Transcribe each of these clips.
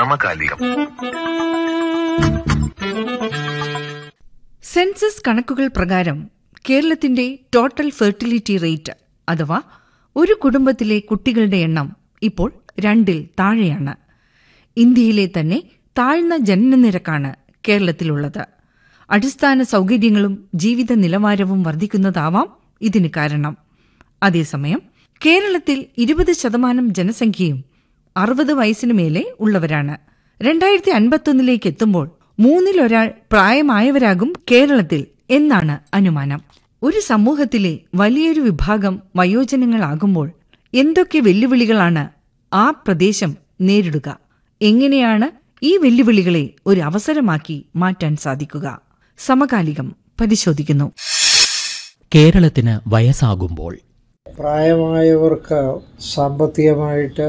സമകാലികം സെൻസസ് കണക്കുകൾ പ്രകാരം കേരളത്തിന്റെ ടോട്ടൽ ഫെർട്ടിലിറ്റി റേറ്റ് അഥവാ ഒരു കുടുംബത്തിലെ കുട്ടികളുടെ എണ്ണം ഇപ്പോൾ രണ്ടിൽ താഴെയാണ് ഇന്ത്യയിലെ തന്നെ താഴ്ന്ന ജനനനിരക്കാണ് കേരളത്തിലുള്ളത് അടിസ്ഥാന സൗകര്യങ്ങളും ജീവിത നിലവാരവും വർദ്ധിക്കുന്നതാവാം ഇതിന് കാരണം അതേസമയം കേരളത്തിൽ ഇരുപത് ശതമാനം ജനസംഖ്യയും അറുപത് വയസ്സിനു മേലെ ഉള്ളവരാണ് രണ്ടായിരത്തി അൻപത്തൊന്നിലേക്ക് എത്തുമ്പോൾ മൂന്നിലൊരാൾ പ്രായമായവരാകും കേരളത്തിൽ എന്നാണ് അനുമാനം ഒരു സമൂഹത്തിലെ വലിയൊരു വിഭാഗം വയോജനങ്ങളാകുമ്പോൾ എന്തൊക്കെ വെല്ലുവിളികളാണ് ആ പ്രദേശം നേരിടുക എങ്ങനെയാണ് ഈ വെല്ലുവിളികളെ ഒരു അവസരമാക്കി മാറ്റാൻ സാധിക്കുക സമകാലികം പരിശോധിക്കുന്നു കേരളത്തിന് വയസ്സാകുമ്പോൾ പ്രായമായവർക്ക് സാമ്പത്തികമായിട്ട്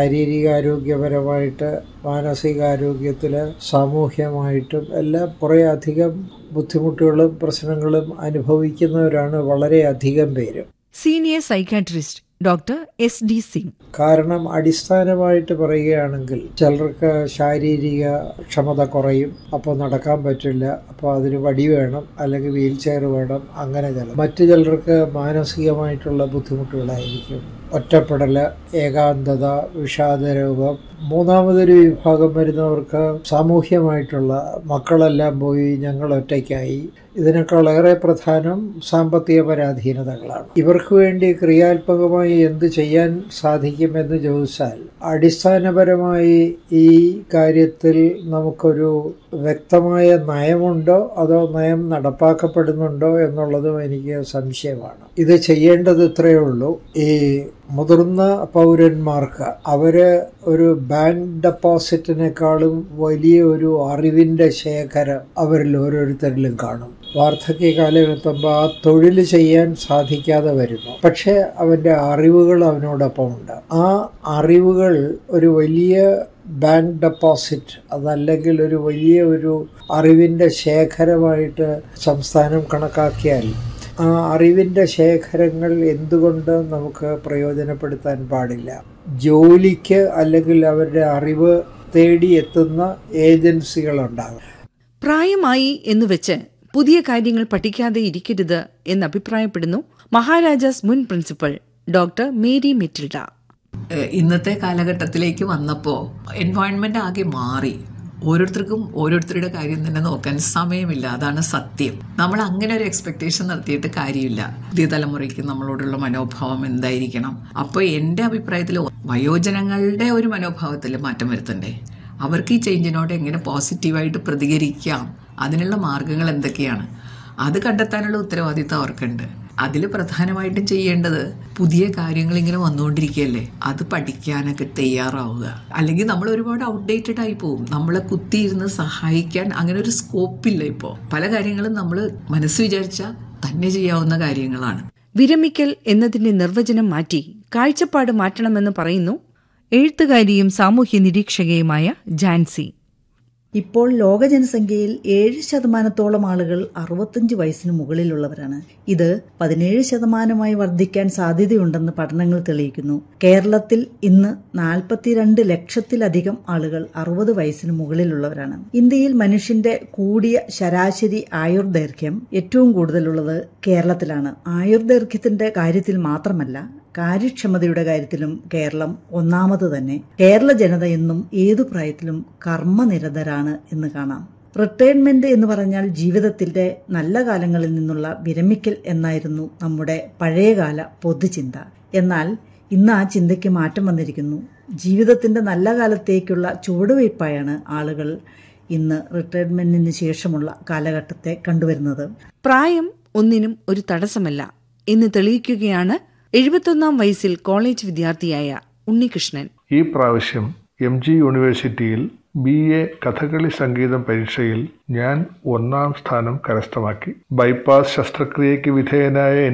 ശാരീരികാരോഗ്യപരമായിട്ട് മാനസികാരോഗ്യത്തിൽ സാമൂഹ്യമായിട്ടും എല്ലാം കുറേ അധികം ബുദ്ധിമുട്ടുകളും പ്രശ്നങ്ങളും അനുഭവിക്കുന്നവരാണ് വളരെയധികം പേര് senior psychiatrist doctor S D Singh കാരണം അടിസ്ഥാനമായിട്ട് പറയുകയാണെങ്കിൽ ചിലർക്ക് ശാരീരിക ക്ഷമത കുറയും അപ്പോൾ നടക്കാൻ പറ്റില്ല അപ്പോൾ അതിന് വടി വേണം അല്ലെങ്കിൽ വീൽ ചെയർ വേണം അങ്ങനെ ചില മറ്റു ചിലർക്ക് മാനസികമായിട്ടുള്ള ബുദ്ധിമുട്ടുകളായിരിക്കും ഒറ്റപ്പെടൽ ഏകാന്തത വിഷാദരോഗം മൂന്നാമതൊരു വിഭാഗം വരുന്നവർക്ക് സാമൂഹ്യമായിട്ടുള്ള മക്കളെല്ലാം പോയി ഞങ്ങൾ ഒറ്റയ്ക്കായി ഇതിനേക്കാളേറെ പ്രധാനം സാമ്പത്തിക പരാധീനതകളാണ് ഇവർക്ക് വേണ്ടി ക്രിയാത്മകമായി എന്ത് ചെയ്യാൻ സാധിക്കുമെന്ന് ചോദിച്ചാൽ അടിസ്ഥാനപരമായി ഈ കാര്യത്തിൽ നമുക്കൊരു വ്യക്തമായ നയമുണ്ടോ അതോ നയം നടപ്പാക്കപ്പെടുന്നുണ്ടോ എന്നുള്ളതും എനിക്ക് സംശയമാണ് ഇത് ചെയ്യേണ്ടത് ഇത്രയേ ഉള്ളൂ ഈ മുതിർന്ന പൗരന്മാർക്ക് അവര് ഒരു ബാങ്ക് ഡെപ്പോസിറ്റിനേക്കാളും വലിയ ഒരു അറിവിന്റെ ശേഖരം അവരിൽ ഓരോരുത്തരിലും കാണും വാർദ്ധക്യകാലം എത്തുമ്പോൾ ആ തൊഴിൽ ചെയ്യാൻ സാധിക്കാതെ വരുന്നു പക്ഷേ അവന്റെ അറിവുകൾ അവനോടൊപ്പം ഉണ്ട് ആ അറിവുകൾ ഒരു വലിയ ബാങ്ക് ഡെപ്പോസിറ്റ് അതല്ലെങ്കിൽ ഒരു വലിയ ഒരു അറിവിന്റെ ശേഖരമായിട്ട് സംസ്ഥാനം കണക്കാക്കിയാൽ ആ അറിവിൻ്റെ ശേഖരങ്ങൾ എന്തുകൊണ്ട് നമുക്ക് പ്രയോജനപ്പെടുത്താൻ പാടില്ല ജോലിക്ക് അല്ലെങ്കിൽ അവരുടെ അറിവ് തേടിയെത്തുന്ന ഏജൻസികളുണ്ടാകും പ്രായമായി എന്നുവെച്ച് പുതിയ കാര്യങ്ങൾ പഠിക്കാതെ ഇരിക്കരുത് എന്ന് അഭിപ്രായപ്പെടുന്നു മഹാരാജാസ് മുൻ പ്രിൻസിപ്പൽ ഡോക്ടർ മേരി മെറ്റിൽഡ ഏഹ് ഇന്നത്തെ കാലഘട്ടത്തിലേക്ക് വന്നപ്പോൾ എൻവയോൺമെന്റ് ആകെ മാറി ഓരോരുത്തർക്കും ഓരോരുത്തരുടെ കാര്യം തന്നെ നോക്കാൻ സമയമില്ല അതാണ് സത്യം നമ്മൾ അങ്ങനെ ഒരു എക്സ്പെക്ടേഷൻ നടത്തിയിട്ട് കാര്യമില്ല പുതിയ തലമുറയ്ക്ക് നമ്മളോടുള്ള മനോഭാവം എന്തായിരിക്കണം അപ്പോൾ എൻ്റെ അഭിപ്രായത്തിൽ വയോജനങ്ങളുടെ ഒരു മനോഭാവത്തിൽ മാറ്റം വരുത്തണ്ടേ അവർക്ക് ഈ ചേഞ്ചിനോട് എങ്ങനെ പോസിറ്റീവായിട്ട് പ്രതികരിക്കാം അതിനുള്ള മാർഗങ്ങൾ എന്തൊക്കെയാണ് അത് കണ്ടെത്താനുള്ള ഉത്തരവാദിത്തം അവർക്കുണ്ട് അതിൽ പ്രധാനമായിട്ടും ചെയ്യേണ്ടത് പുതിയ കാര്യങ്ങൾ ഇങ്ങനെ വന്നുകൊണ്ടിരിക്കുകയല്ലേ അത് പഠിക്കാനൊക്കെ തയ്യാറാവുക അല്ലെങ്കിൽ നമ്മൾ ഒരുപാട് ഔട്ട്ഡേറ്റഡ് ആയി പോകും നമ്മളെ കുത്തിയിരുന്ന് സഹായിക്കാൻ അങ്ങനെ ഒരു സ്കോപ്പില്ല ഇപ്പോൾ പല കാര്യങ്ങളും നമ്മൾ മനസ്സ് വിചാരിച്ചാൽ തന്നെ ചെയ്യാവുന്ന കാര്യങ്ങളാണ് വിരമിക്കൽ എന്നതിന്റെ നിർവചനം മാറ്റി കാഴ്ചപ്പാട് മാറ്റണമെന്ന് പറയുന്നു എഴുത്തുകാരിയും സാമൂഹ്യ നിരീക്ഷകയുമായ ജാൻസി ഇപ്പോൾ ലോക ജനസംഖ്യയിൽ ഏഴ് ശതമാനത്തോളം ആളുകൾ അറുപത്തഞ്ച് വയസ്സിന് മുകളിലുള്ളവരാണ് ഇത് പതിനേഴ് ശതമാനമായി വർദ്ധിക്കാൻ സാധ്യതയുണ്ടെന്ന് പഠനങ്ങൾ തെളിയിക്കുന്നു കേരളത്തിൽ ഇന്ന് നാൽപ്പത്തിരണ്ട് ലക്ഷത്തിലധികം ആളുകൾ അറുപത് വയസ്സിന് മുകളിലുള്ളവരാണ് ഇന്ത്യയിൽ മനുഷ്യന്റെ കൂടിയ ശരാശരി ആയുർദൈർഘ്യം ഏറ്റവും കൂടുതലുള്ളത് കേരളത്തിലാണ് ആയുർദൈർഘ്യത്തിന്റെ കാര്യത്തിൽ മാത്രമല്ല കാര്യക്ഷമതയുടെ കാര്യത്തിലും കേരളം ഒന്നാമത് തന്നെ കേരള ജനത എന്നും ഏതു പ്രായത്തിലും കർമ്മനിരതരാണ് എന്ന് കാണാം റിട്ടയർമെന്റ് എന്ന് പറഞ്ഞാൽ ജീവിതത്തിന്റെ നല്ല കാലങ്ങളിൽ നിന്നുള്ള വിരമിക്കൽ എന്നായിരുന്നു നമ്മുടെ പഴയകാല പൊതുചിന്ത എന്നാൽ ഇന്ന് ആ ചിന്തയ്ക്ക് മാറ്റം വന്നിരിക്കുന്നു ജീവിതത്തിന്റെ നല്ല കാലത്തേക്കുള്ള ചുവടുവയ്പായാണ് ആളുകൾ ഇന്ന് റിട്ടയർമെന്റിന് ശേഷമുള്ള കാലഘട്ടത്തെ കണ്ടുവരുന്നത് പ്രായം ഒന്നിനും ഒരു തടസ്സമല്ല എന്ന് തെളിയിക്കുകയാണ് എഴുപത്തൊന്നാം വയസ്സിൽ കോളേജ് വിദ്യാർത്ഥിയായ ഉണ്ണികൃഷ്ണൻ ഈ പ്രാവശ്യം എം ജി യൂണിവേഴ്സിറ്റിയിൽ ബി എ കഥകളി സംഗീതം പരീക്ഷയിൽ ഞാൻ ഒന്നാം സ്ഥാനം കരസ്ഥമാക്കി ബൈപ്പാസ് ശസ്ത്രക്രിയയ്ക്ക് വിധേയനായ